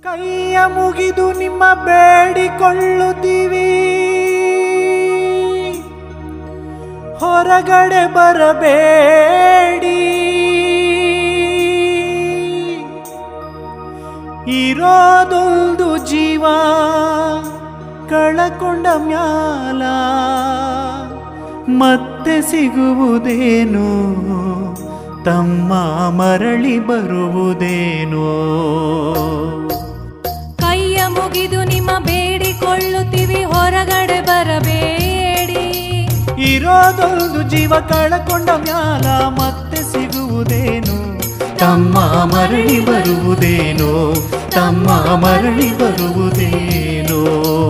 ಕೈಯ ಮುಗಿದು ನಿಮ್ಮ ಬೇಡಿಕೊಳ್ಳುತ್ತೀವಿ ಹೊರಗಡೆ ಬರಬೇಡಿ ಇರೋದೊಂದು ಜೀವ ಕಳಕೊಂಡ ಮ್ಯಾಲ ಮತ್ತೆ ಸಿಗುವುದೇನೋ ತಮ್ಮ ಮರಳಿ ಬರುವುದೇನೋ ಕೈಯ ಮುಗಿದು ನಿಮ್ಮ ಬೇಡಿಕೊಳ್ಳುತ್ತೀವಿ ಹೊರಗಡೆ ಬರಬೇಡಿ ಇರೋದೊಂದು ಜೀವ ಕಳಕೊಂಡ ಮ್ಯಾಲ ಮತ್ತೆ ಸಿಗುವುದೇನು ತಮ್ಮ ಮರಳಿ ಬರುವುದೇನೋ ತಮ್ಮ ಮರಳಿ ಬರುವುದೇನೋ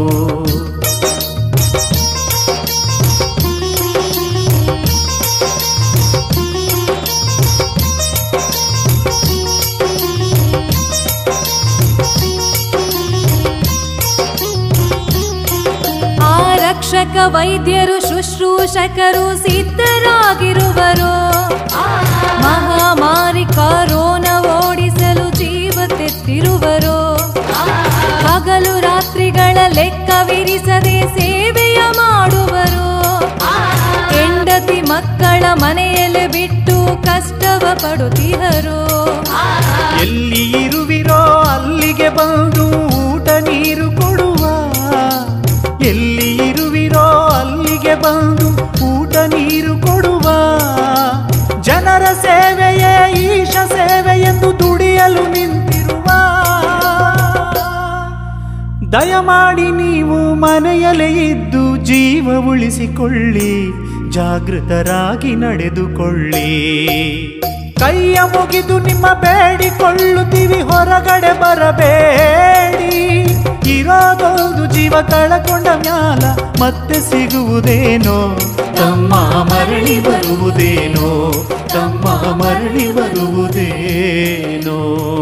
ಆರಕ್ಷಕ ವೈದ್ಯರು ಶುಶ್ರೂಷಕರು ಸಿದ್ಧರಾಗಿರುವರು ಮಹಾಮಾರಿ ಕರೋನ ಓಡಿಸಲು ಜೀವ ತೆತ್ತಿರುವರು ಹಗಲು ರಾತ್ರಿಗಳ ಲೆಕ್ಕವಿರಿಸದೆ ಸೇವೆಯ ಮಾಡುವರು ಹೆಂಡತಿ ಮಕ್ಕಳ ಮನೆಯಲ್ಲಿ ಬಿಟ್ಟು ಕಷ್ಟವ ಪಡುತ್ತಿಹರು ಎಲ್ಲಿ ಇರುವಿರೋ ಅಲ್ಲಿಗೆ ಬಂದು ಊಟ ನೀರು ಕೊಡುವ ಎಲ್ಲಿ ಇರುವಿರೋ ಅಲ್ಲಿಗೆ ಬಂದು ಊಟ ನೀರು ಕೊಡುವ ಜನರ ಸೇವೆಯೇ ಈಶ ಸೇವೆ ಎಂದು ದುಡಿಯಲು ನಿಂತಿರುವ ದಯಮಾಡಿ ನೀವು ಮನೆಯಲ್ಲೇ ಇದ್ದು ಜೀವ ಉಳಿಸಿಕೊಳ್ಳಿ ಜಾಗೃತರಾಗಿ ನಡೆದುಕೊಳ್ಳಿ ಕೈಯ ಮುಗಿದು ನಿಮ್ಮ ಬೇಡಿಕೊಳ್ಳುತ್ತೀವಿ ಹೊರಗಡೆ ಬರಬೇಡಿ ಇರೋದೊಂದು ಜೀವ ಕಳಕೊಂಡ ಮ್ಯಾಲ ಮತ್ತೆ ಸಿಗುವುದೇನೋ ತಮ್ಮ ಮರಳಿ ಬರುವುದೇನೋ ತಮ್ಮ ಮರಳಿ ಬರುವುದೇನೋ